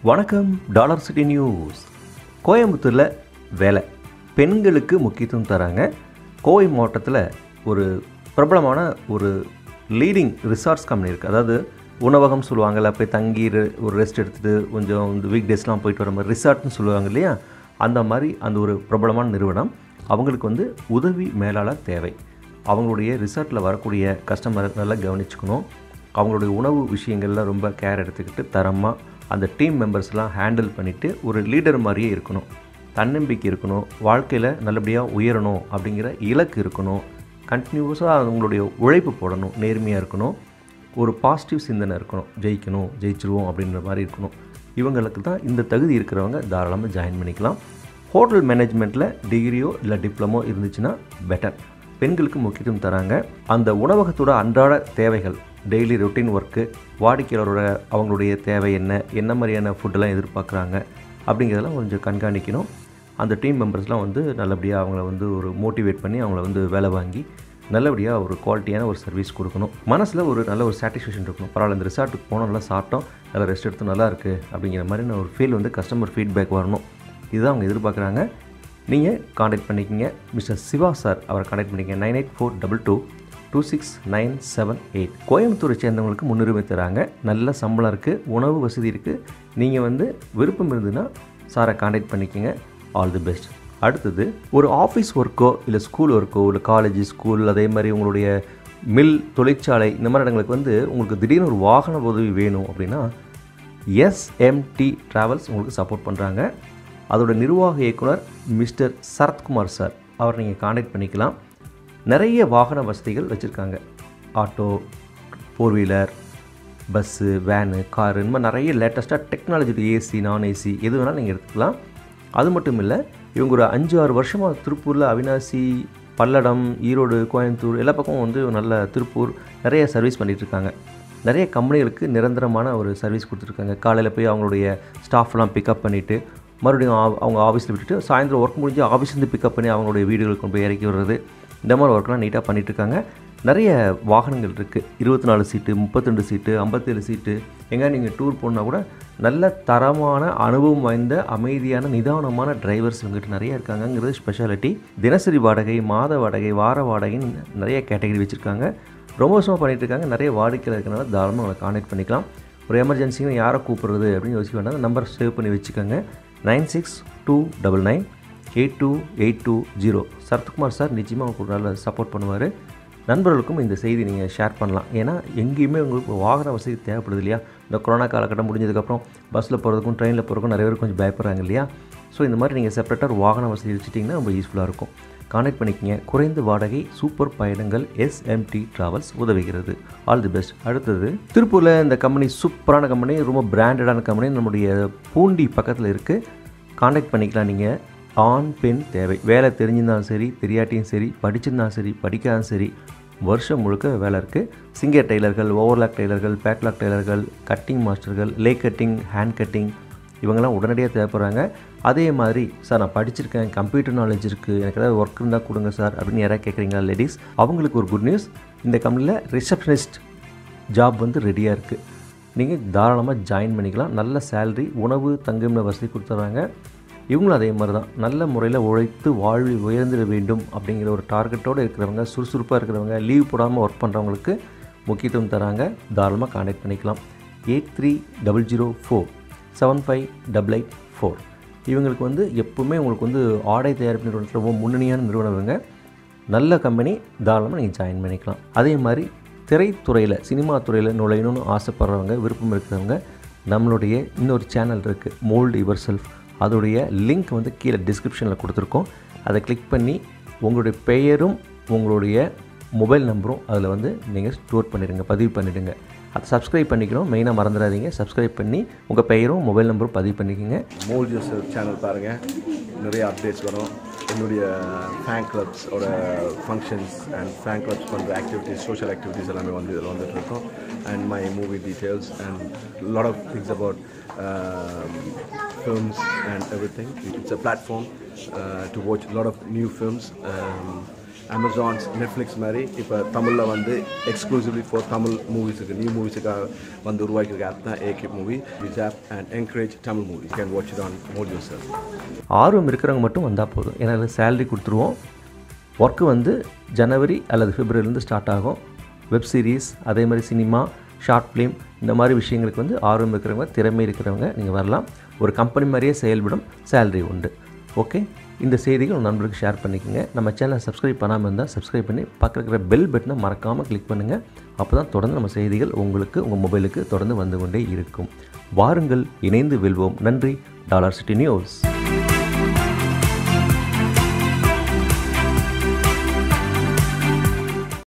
வணக்கம் dollar city news கோயம்புத்தூரில் வேலை பெண்களுக்கு முக்கியத்துவம் தராங்க கோவை மாவட்டத்தில் ஒரு பிரபலமான ஒரு லீடிங் ரிசார்ட்ஸ் கம்பெனி இருக்குது அதாவது உணவகம் சொல்லுவாங்கல்ல போய் தங்கி re- ஒரு ரெஸ்ட் எடுத்துகிட்டு கொஞ்சம் இந்த வீக் டேஸ்லாம் போயிட்டு வர மாதிரி ரிசார்ட்னு சொல்லுவாங்க இல்லையா அந்த மாதிரி அந்த ஒரு பிரபலமான நிறுவனம் அவங்களுக்கு வந்து உதவி மேலாளர் தேவை அவங்களுடைய ரிசார்ட்டில் வரக்கூடிய கஸ்டமரை நல்லா கவனிச்சுக்கணும் அவங்களுடைய உணவு விஷயங்கள்லாம் ரொம்ப கேர் எடுத்துக்கிட்டு தரமாக அந்த டீம் மெம்பர்ஸ்லாம் ஹேண்டில் பண்ணிவிட்டு ஒரு லீடர் மாதிரியே இருக்கணும் தன்னம்பிக்கை இருக்கணும் வாழ்க்கையில் நல்லபடியாக உயரணும் அப்படிங்கிற இலக்கு இருக்கணும் கண்டினியூஸாக அவங்களுடைய உழைப்பு போடணும் நேர்மையாக இருக்கணும் ஒரு பாசிட்டிவ் சிந்தனை இருக்கணும் ஜெயிக்கணும் ஜெயிச்சிருவோம் அப்படின்ற மாதிரி இருக்கணும் இவங்களுக்கு தான் இந்த தகுதி இருக்கிறவங்க தாராளமாக ஜாயின் பண்ணிக்கலாம் ஹோட்டல் மேனேஜ்மெண்ட்டில் டிகிரியோ இல்லை டிப்ளமோ இருந்துச்சுன்னா பெட்டர் பெண்களுக்கு முக்கியத்துவம் தராங்க அந்த உணவகத்தோட அன்றாட தேவைகள் டெய்லி ரொட்டீன் ஒர்க்கு வாடிக்கையாளரோட அவங்களுடைய தேவை என்ன என்ன மாதிரியான ஃபுட்டெல்லாம் எதிர்பார்க்குறாங்க அப்படிங்கிறதெல்லாம் கொஞ்சம் கண்காணிக்கணும் அந்த டீம் மெம்பர்ஸ்லாம் வந்து நல்லபடியாக அவங்கள வந்து ஒரு மோட்டிவேட் பண்ணி அவங்கள வந்து வேலை வாங்கி நல்லபடியாக ஒரு குவாலிட்டியான ஒரு சர்வீஸ் கொடுக்கணும் மனசில் ஒரு நல்ல ஒரு சாட்டிஸ்ஃபேக்ஷன் இருக்கணும் பரவாயில்ல இந்த ரிசார்ட்டுக்கு போனோம் நல்லா சாப்பிட்டோம் நல்லா ரெஸ்ட் எடுத்து நல்லா இருக்குது அப்படிங்கிற மாதிரி ஒரு ஃபீல் வந்து கஸ்டமர் ஃபீட்பேக் வரணும் இதுதான் அவங்க எதிர்பார்க்குறாங்க நீங்கள் காண்டாக்ட் பண்ணிக்கங்க மிஸ்டர் சிவா சார் அவரை காண்டாக்ட் பண்ணிக்கங்க nine eight four double two two six nine seven eight கோயம்புத்தூரை சேர்ந்தவங்களுக்கு முன்னுரிமை தராங்க நல்ல சம்பளம் இருக்குது உணவு வசதி இருக்குது நீங்கள் வந்து விருப்பம் இருந்ததுன்னா சாரை காண்டாக்ட் பண்ணிக்கங்க ஆல் தி பெஸ்ட் அடுத்தது ஒரு ஆஃபீஸ் ஒர்க்கோ இல்லை ஸ்கூல் ஒர்க்கோ இல்லை காலேஜ் ஸ்கூல் அதே மாதிரி உங்களுடைய மில் தொழிற்சாலை இந்த மாதிரி இடங்களுக்கு வந்து உங்களுக்கு திடீர்னு ஒரு வாகன உதவி வேணும் அப்படின்னா எஸ்எம்டி ட்ராவல்ஸ் உங்களுக்கு சப்போர்ட் பண்ணுறாங்க அதோட நிர்வாக இயக்குனர் மிஸ்டர் சரத்குமார் சார் அவரை நீங்கள் காண்டாக்ட் பண்ணிக்கலாம் நிறைய வாகன வசதிகள் வச்சுருக்காங்க auto four wheeler bus van car இந்த மாதிரி நிறைய லேட்டஸ்ட்டாக டெக்னாலஜி ஏசி நான் ஏசி எது வேணாலும் நீங்கள் எடுத்துக்கலாம் அது மட்டும் இல்லை இவங்க ஒரு அஞ்சு ஆறு வருஷமாக திருப்பூரில் அவினாசி பல்லடம் ஈரோடு கோயம்புத்தூர் எல்லா பக்கமும் வந்து நல்ல திருப்பூர் நிறைய சர்வீஸ் பண்ணிட்டு இருக்காங்க நிறைய கம்பெனிகளுக்கு நிரந்தரமான ஒரு சர்வீஸ் கொடுத்துருக்காங்க காலையில் போய் அவங்களுடைய ஸ்டாஃப்லாம் பிக்கப் பண்ணிவிட்டு மறுபடியும் ஆ- அவங்க ஆஃபீஸில் விட்டுட்டு சாயந்தரம் ஒர்க் முடிஞ்சு ஆஃபீஸ்லேருந்து பிக்கப் பண்ணி அவங்களுடைய வீடுகளுக்கு கொண்டு போய் இறக்கி விடுறது இந்த மாதிரி ஒர்க்லாம் நீட்டாக பண்ணிட்டு இருக்காங்க நிறைய வாகனங்கள் இருக்குது இருபத்தி நாலு சீட்டு முப்பத்திரெண்டு சீட்டு ஐம்பத்தேழு சீட்டு எங்கே நீங்கள் டூர் போனால் கூட நல்ல தரமான அனுபவம் வாய்ந்த அமைதியான நிதானமான டிரைவர்ஸ் இவங்ககிட்ட நிறைய இருக்காங்கங்கிறது ஸ்பெஷாலிட்டி தினசரி வாடகை மாத வாடகை வார வாடகைன்னு நிறைய கேட்டகரி வச்சுருக்காங்க ரொம்ப வருஷமாக பண்ணிட்டு இருக்காங்க நிறைய வாடிக்கையாளர் இருக்கனால தாராளமாக அவங்களை காண்டாக்ட் பண்ணிக்கலாம் ஒரு எமர்ஜென்சின்னு யாரை கூப்பிடுறது அப்படின்னு யோசிக்க வேண்டாம் நம்பர் சேவ் பண்ணி வச்சுக்கோங்க nine six two double nine eight two eight two zero Sarathkumar sir நிச்சயமாக உங்களுக்கு ஒரு நல்ல சப்போர்ட் பண்ணுவார் நண்பர்களுக்கும் இந்த செய்தி நீங்கள் ஷேர் பண்ணலாம் ஏன்னா எங்கேயுமே உங்களுக்கு வாகன வசதி தேவைப்படுது இல்லையா இந்த கொரோனா காலகட்டம் முடிஞ்சதுக்கப்புறம் பஸ்ஸில் போகிறதுக்கும் ட்ரெயினில் போகிறதுக்கும் நிறைய பேர் கொஞ்சம் பயப்படுறாங்க இல்லையா ஸோ இந்த மாதிரி நீங்கள் செப்பரேட்டாக ஒரு வாகன வசதி வச்சுட்டிங்கன்னா ரொம்ப யூஸ்ஃபுல்லாக இருக்கும் கான்டாக்ட் பண்ணிக்கங்க குறைந்த வாடகை சூப்பர் பயணங்கள் எஸ்எம்டி டிராவல்ஸ் உதவுகிறது ஆல் தி பெஸ்ட் அடுத்தது திருப்பூரில் இந்த கம்பெனி சூப்பரான கம்பெனி ரொம்ப பிராண்டடான கம்பெனி நம்முடைய பூண்டி பக்கத்தில் இருக்குது காண்டாக்ட் பண்ணிக்கலாம் நீங்கள் ஆண் பெண் தேவை வேலை தெரிஞ்சிருந்தாலும் சரி தெரியாட்டியும் சரி படிச்சிருந்தாலும் சரி படிக்காதும் சரி வருஷம் முழுக்க வேலை இருக்குது சிங்கர் டெய்லர்கள் ஓவர்லாக் டெய்லர்கள் பேக்லாக் டெய்லர்கள் கட்டிங் மாஸ்டர்கள் லே கட்டிங் ஹேண்ட் கட்டிங் இவங்கெல்லாம் உடனடியாக தேவைப்படுறாங்க அதே மாதிரி சார் நான் படிச்சிருக்கேன் கம்ப்யூட்டர் நாலேஜ் இருக்குது எனக்கு ஏதாவது ஒர்க் இருந்தால் கொடுங்க சார் அப்படின்னு யாராவது கேட்குறீங்களா லேடிஸ் அவங்களுக்கு ஒரு குட் நியூஸ் இந்த கம்பெனியில் ரிசப்ஷனிஸ்ட் ஜாப் வந்து ரெடியாக இருக்குது நீங்கள் தாராளமாக ஜாயின் பண்ணிக்கலாம் நல்ல சேலரி உணவு தங்குமிட வசதி கொடுத்துட்றாங்க இவங்களும் அதே மாதிரி தான் நல்ல முறையில் உழைத்து வாழ்வில் உயர்ந்திட வேண்டும் அப்படிங்கிற ஒரு டார்கெட்டோடு இருக்கிறவங்க சுறுசுறுப்பாக இருக்கிறவங்க லீவ் போடாமல் ஒர்க் பண்ணுறவங்களுக்கு முக்கியத்துவம் தராங்க தாராளமாக காண்டாக்ட் பண்ணிக்கலாம் eight three double zero four seven five double eight four இவங்களுக்கு வந்து எப்பவுமே உங்களுக்கு வந்து ஆடை தயாரிப்பு நிறுவனத்தில் ரொம்ப முன்னணியான நிறுவனம் இவங்க நல்ல கம்பெனி தாராளமாக நீங்கள் ஜாயின் பண்ணிக்கலாம் அதே மாதிரி திரைத்துறையில் சினிமா துறையில் நுழையணும்னு ஆசைப்படுறவங்க விருப்பம் இருக்கிறவங்க நம்மளுடைய இன்னொரு சேனல் இருக்குது மோல்டு யுவர் செல்ஃப் அதோடைய லிங்க் வந்து கீழே டிஸ்கிரிப்ஷனில் கொடுத்துருக்கோம் அதை கிளிக் பண்ணி உங்களுடைய பெயரும் உங்களுடைய மொபைல் நம்பரும் அதில் வந்து நீங்கள் ஸ்டோர் பண்ணிடுங்க பதிவு பண்ணிடுங்க அதை சப்ஸ்கிரைப் பண்ணிக்கணும் மெயினாக மறந்துடாதீங்க சப்ஸ்கிரைப் பண்ணி உங்கள் பெயரும் மொபைல் நம்பரும் பதிவு பண்ணிக்கோங்க மோல் ஜோசப் சேனல் பாருங்கள் நிறைய அப்டேட்ஸ் வரும் என்னுடைய ஃபேன் கிளப்ஸோட ஃபங்க்ஷன்ஸ் அண்ட் ஃபேன் கிளப்ஸ் பண்ணுற ஆக்டிவிட்டீஸ் சோஷியல் ஆக்டிவிட்டீஸ் எல்லாமே வந்து இதில் வந்துட்டு இருக்கோம் and my movie details and lot of things about films and everything. It's a platform uh, to watch a lot of new films. Um, Amazon's Netflix மாதிரி இப்போ தமிழில் வந்து எக்ஸ்க்ளூசிவ்லி ஃபார் தமிழ் மூவிஸுக்கு நியூ மூவிஸுக்காக வந்து உருவாக்கியிருக்க ஆப் தான் AK movie which app and encourage Tamil movies can watch it on mould your sir ஆர்வம் இருக்கிறவங்க மட்டும் வந்தால் போதும் ஏன்னா அதில் சேலரி கொடுத்துருவோம் ஒர்க்கு வந்து ஜனவரி அல்லது பிப்ரவரிலேருந்து ஸ்டார்ட் ஆகும் வெப் சீரிஸ் அதே மாதிரி சினிமா ஷார்ட் ஃபிலிம் இந்த மாதிரி விஷயங்களுக்கு வந்து ஆர்வம் இருக்கிறவங்க திறமை இருக்கிறவங்க நீங்கள் வரலாம் ஒரு கம்பெனி மாதிரியே செயல்படும் சேலரி உண்டு ஓகே இந்த செய்திகள் உங்கள் நண்பர்களுக்கு ஷேர் பண்ணிக்கோங்க நம்ம சேனலை சப்ஸ்கிரைப் பண்ணாமல் இருந்தால் சப்ஸ்கிரைப் பண்ணி பக்கத்தில் இருக்கிற பெல் பட்டனை மறக்காமல் கிளிக் பண்ணுங்கள் அப்போ தான் தொடர்ந்து நம்ம செய்திகள் உங்களுக்கு உங்கள் மொபைலுக்கு தொடர்ந்து வந்து கொண்டே இருக்கும் வாருங்கள் இணைந்து வெல்வோம் நன்றி டாலர் சிட்டி நியூஸ்